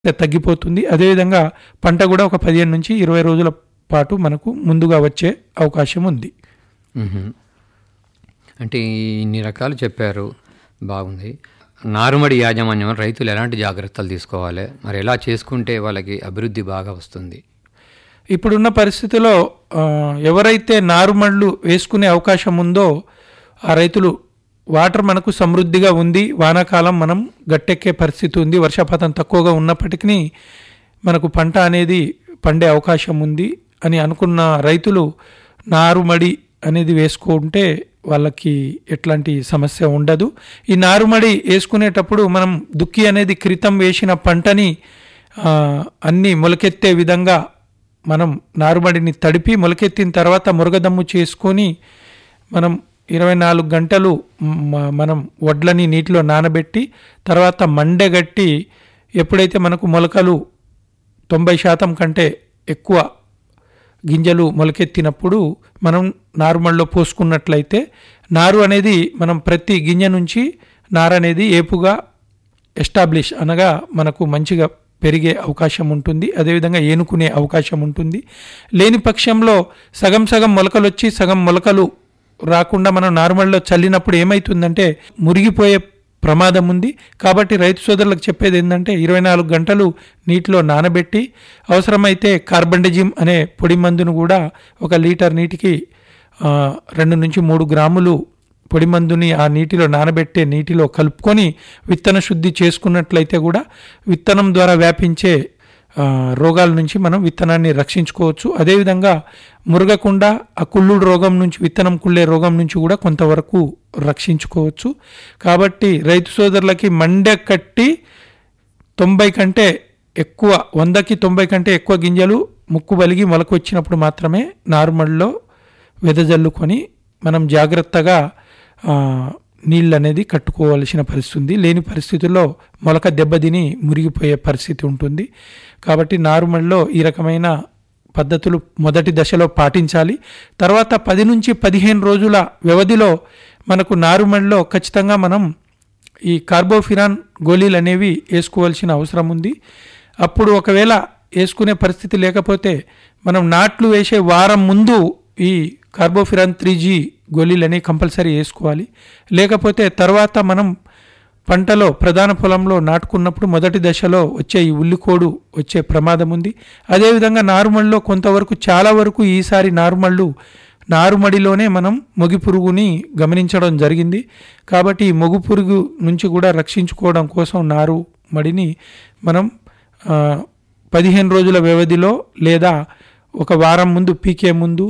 తగ్గిపోతుంది అదేవిధంగా పంట కూడా ఒక పదిహేను నుంచి ఇరవై రోజుల పాటు మనకు ముందుగా వచ్చే అవకాశం ఉంది మ్మ్. అంటే ఇన్ని రకాలు చెప్పారు బాగుంది నారుమడి యాజమాన్యం రైతులు ఎలాంటి జాగ్రత్తలు తీసుకోవాలి మరి ఎలా చేసుకుంటే వాళ్ళకి అభివృద్ధి బాగా వస్తుంది ఇప్పుడున్న పరిస్థితిలో ఆ, ఎవరైతే నారుమళ్ళు వేసుకునే అవకాశం ఉందో ఆ రైతులు వాటర్ మనకు సమృద్ధిగా ఉంది వానాకాలం మనం గట్టెక్కే పరిస్థితి ఉంది వర్షపాతం తక్కువగా ఉన్నప్పటికీ మనకు పంట అనేది పండే అవకాశం ఉంది అని అనుకున్న రైతులు నారుమడి అనేది వేసుకుంటే వాళ్ళకి ఎట్లాంటి సమస్య ఉండదు ఈ నారుమడి వేసుకునేటప్పుడు మనం దుక్కి అనేది క్రితం వేసిన పంటని ఆ, అన్ని మొలకెత్తే విధంగా మనం నారుమడిని తడిపి మొలకెత్తిన తర్వాత మురగదమ్ము చేసుకొని మనం ఇరవై నాలుగు గంటలు మ- మనం వడ్లని నీటిలో నానబెట్టి తర్వాత మండగట్టి ఎప్పుడైతే మనకు మొలకలు తొంభై శాతం కంటే ఎక్కువ గింజలు మొలకెత్తినప్పుడు మనం నారుమడిలో పోసుకున్నట్లయితే నారు అనేది మనం ప్రతి గింజ నుంచి నారు అనేది ఏపుగా ఎస్టాబ్లిష్ అనగా మనకు మంచిగా పెరిగే అవకాశం ఉంటుంది అదేవిధంగా ఏనుకునే అవకాశం ఉంటుంది లేని పక్షంలో సగం సగం మొలకలు వచ్చి సగం మొలకలు రాకుండా మనం నార్మల్లో చల్లినప్పుడు ఏమవుతుందంటే మురిగిపోయే ప్రమాదం ఉంది కాబట్టి రైతు సోదరులకు చెప్పేది ఏంటంటే ఇరవై నాలుగు గంటలు నీటిలో నానబెట్టి అవసరమైతే కార్బండజిమ్ అనే పొడి మందును కూడా ఒక లీటర్ నీటికి ఆ, రెండు నుంచి మూడు గ్రాములు పొడి మందుని ఆ నీటిలో నానబెట్టే నీటిలో కలుపుకొని విత్తన శుద్ధి చేసుకున్నట్లయితే కూడా విత్తనం ద్వారా వ్యాపించే ఆ, రోగాల నుంచి మనం విత్తనాన్ని రక్షించుకోవచ్చు అదేవిధంగా మురగకుండా ఆ కుళ్ళుడు రోగం నుంచి విత్తనం కుళ్ళే రోగం నుంచి కూడా కొంతవరకు రక్షించుకోవచ్చు కాబట్టి రైతు సోదరులకి మండె కట్టి తొంభై కంటే ఎక్కువ వందకి తొంభై కంటే ఎక్కువ గింజలు ముక్కు బలిగి మొలకు వచ్చినప్పుడు మాత్రమే నార్మల్లో వెదజల్లుకొని మనం జాగ్రత్తగా ఆ, నీళ్ళు అనేది కట్టుకోవాల్సిన పరిస్థితి ఉంది లేని పరిస్థితుల్లో మొలక దెబ్బతిని మురిగిపోయే పరిస్థితి ఉంటుంది కాబట్టి నారుమడిలో ఈ రకమైన పద్ధతులు మొదటి దశలో పాటించాలి తర్వాత పది నుంచి పదిహేను రోజుల వ్యవధిలో మనకు నారుమడిలో ఖచ్చితంగా మనం ఈ కార్బోఫిరాన్ గోళీలు అనేవి వేసుకోవాల్సిన అవసరం ఉంది అప్పుడు ఒకవేళ వేసుకునే పరిస్థితి లేకపోతే మనం నాట్లు వేసే వారం ముందు ఈ కార్బోఫిరాన్ త్రీ జీ గోళీలు అనేవి కంపల్సరీ వేసుకోవాలి లేకపోతే తర్వాత మనం పంటలో ప్రధాన పొలంలో నాటుకున్నప్పుడు మొదటి దశలో వచ్చే ఈ ఉల్లికోడు వచ్చే ప్రమాదం ఉంది అదేవిధంగా నారుమడిలో కొంతవరకు చాలా వరకు ఈసారి నారుమళ్ళు నారుమడిలోనే మనం మొగి పురుగుని గమనించడం జరిగింది కాబట్టి ఈ మొగు పురుగు నుంచి కూడా రక్షించుకోవడం కోసం నారు మడిని మనం ఆ, పదిహేను రోజుల వ్యవధిలో లేదా ఒక వారం ముందు పీకే ముందు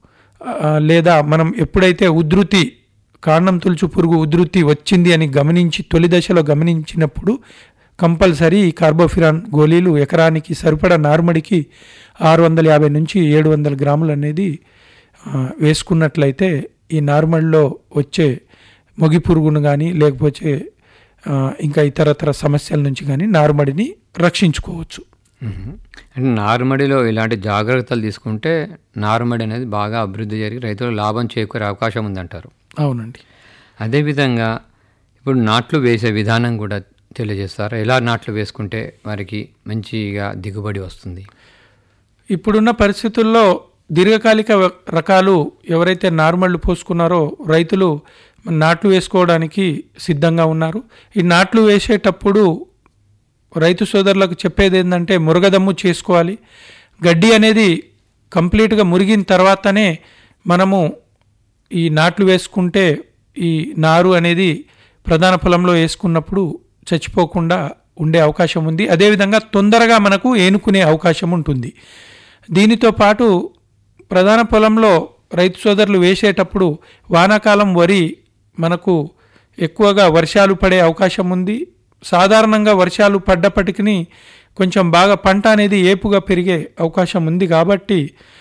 ఆ, లేదా మనం ఎప్పుడైతే ఉధృతి కాండం తులుచు పురుగు ఉధృతి వచ్చింది అని గమనించి తొలి దశలో గమనించినప్పుడు కంపల్సరీ ఈ కార్బోఫిరాన్ గోళీలు ఎకరానికి సరిపడా నార్మడికి ఆరు వందల యాభై నుంచి ఏడు వందల గ్రాములు అనేది ఆ, వేసుకున్నట్లయితే ఈ నార్మల్లో వచ్చే మొగి పురుగును కానీ లేకపోతే ఆ, ఇంకా ఇతరతర సమస్యల నుంచి కానీ నారుమడిని రక్షించుకోవచ్చు మ్మ్. అంటే నారుమడిలో ఇలాంటి జాగ్రత్తలు తీసుకుంటే నారుమడి అనేది బాగా అభివృద్ధి జరిగి రైతులు లాభం చేకూరే అవకాశం ఉందంటారు అవునండి అదేవిధంగా ఇప్పుడు నాట్లు వేసే విధానం కూడా తెలియజేస్తారు ఎలా నాట్లు వేసుకుంటే వారికి మంచిగా దిగుబడి వస్తుంది ఇప్పుడున్న పరిస్థితుల్లో దీర్ఘకాలిక వ- రకాలు ఎవరైతే నార్మళ్ళు పోసుకున్నారో రైతులు నాట్లు వేసుకోవడానికి సిద్ధంగా ఉన్నారు ఈ నాట్లు వేసేటప్పుడు రైతు సోదరులకు చెప్పేది ఏంటంటే మురగదమ్ము చేసుకోవాలి గడ్డి అనేది కంప్లీట్గా మురిగిన తర్వాతనే మనము ఈ నాట్లు వేసుకుంటే ఈ నారు అనేది ప్రధాన పొలంలో వేసుకున్నప్పుడు చచ్చిపోకుండా ఉండే అవకాశం ఉంది అదేవిధంగా తొందరగా మనకు ఏనుకునే అవకాశం ఉంటుంది దీనితో పాటు ప్రధాన పొలంలో రైతు సోదరులు వేసేటప్పుడు వానాకాలం వరి మనకు ఎక్కువగా వర్షాలు పడే అవకాశం ఉంది సాధారణంగా వర్షాలు పడ్డప్పటికీ కొంచెం బాగా పంట అనేది ఏపుగా పెరిగే అవకాశం ఉంది కాబట్టి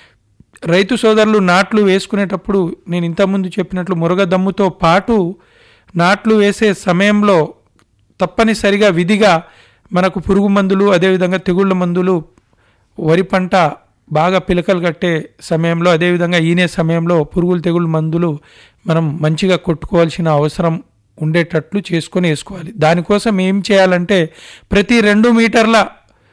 రైతు సోదరులు నాట్లు వేసుకునేటప్పుడు నేను ఇంతకుముందు చెప్పినట్లు మురగదమ్ముతో పాటు నాట్లు వేసే సమయంలో తప్పనిసరిగా విధిగా మనకు పురుగు మందులు అదేవిధంగా తెగుళ్ళ మందులు వరి పంట బాగా పిలకలు కట్టే సమయంలో అదేవిధంగా ఈనే సమయంలో పురుగులు తెగులు మందులు మనం మంచిగా కొట్టుకోవాల్సిన అవసరం ఉండేటట్లు చేసుకొని వేసుకోవాలి దానికోసం ఏం చేయాలంటే ప్రతి రెండు మీటర్ల